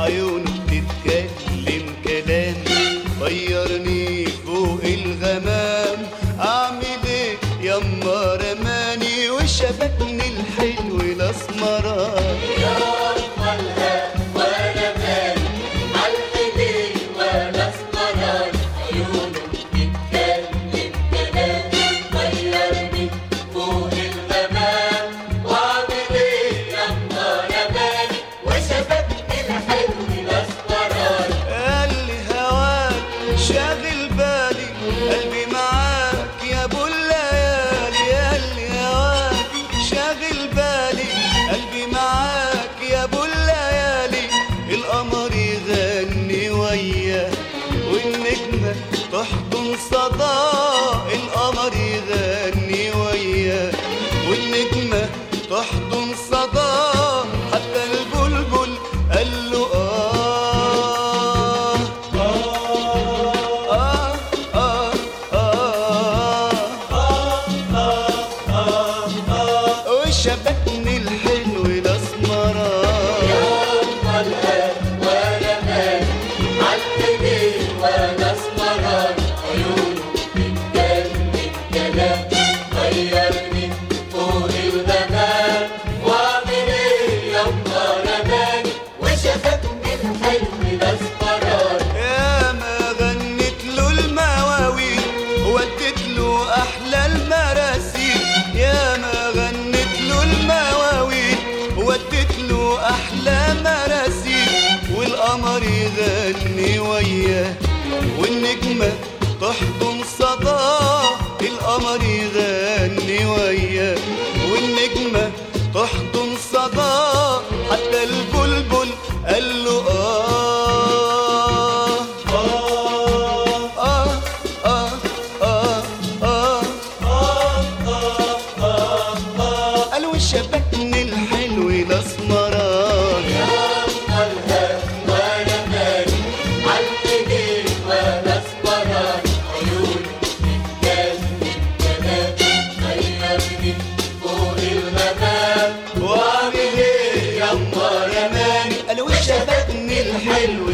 عيونه تتكلم كلام طيرني فوق الغمام اعمل ايه يما رماني وشبكني الحلو الاسمران يا أطفالها وأنا مالي عالحنين وأنا اسمران عيونه بتتكلم كلام طيرني فوق الغمام وأعمل إيه يما رماني وشبكني الحلو الأسمران قال لي هواك شاغل بالي قلبي معاك يا ابو الليالي قال لي هواك شاغل بالي قلبي معاك يا ابو الليالي القمر يغني وياه والنجمة تحضن صدى القمر يغني وياه والنجمة تحضن صدى حتى البلبل قال له آه آه آه آه وشبكني الحلو الأسمران أطفالها وأنا مالي عالحنين وأنا اسمران عيونه بتتكلم كلام غيرني فوق الغمام وأعمل إيه يما رماني وشبكني الحلو الأسمران يا ما غنت له المواويل ودت له احلى المراسيل يا ما غنت له المواويل ودت له احلى مراسيل والقمر يغني وياه والنجمه تحضن صداه القمر يغني وياه والنجمه تحضن صداه حتى البلبل قال له آه آه آه آه آه قالوا شبكني الحلو الأسمران أطفالها وأنا مالي عالحنين وأنا اسمران عيونه بتتكلم كلام غيرني فوق الغمام وأعمل إيه يما رماني قالوا شبكني الحلو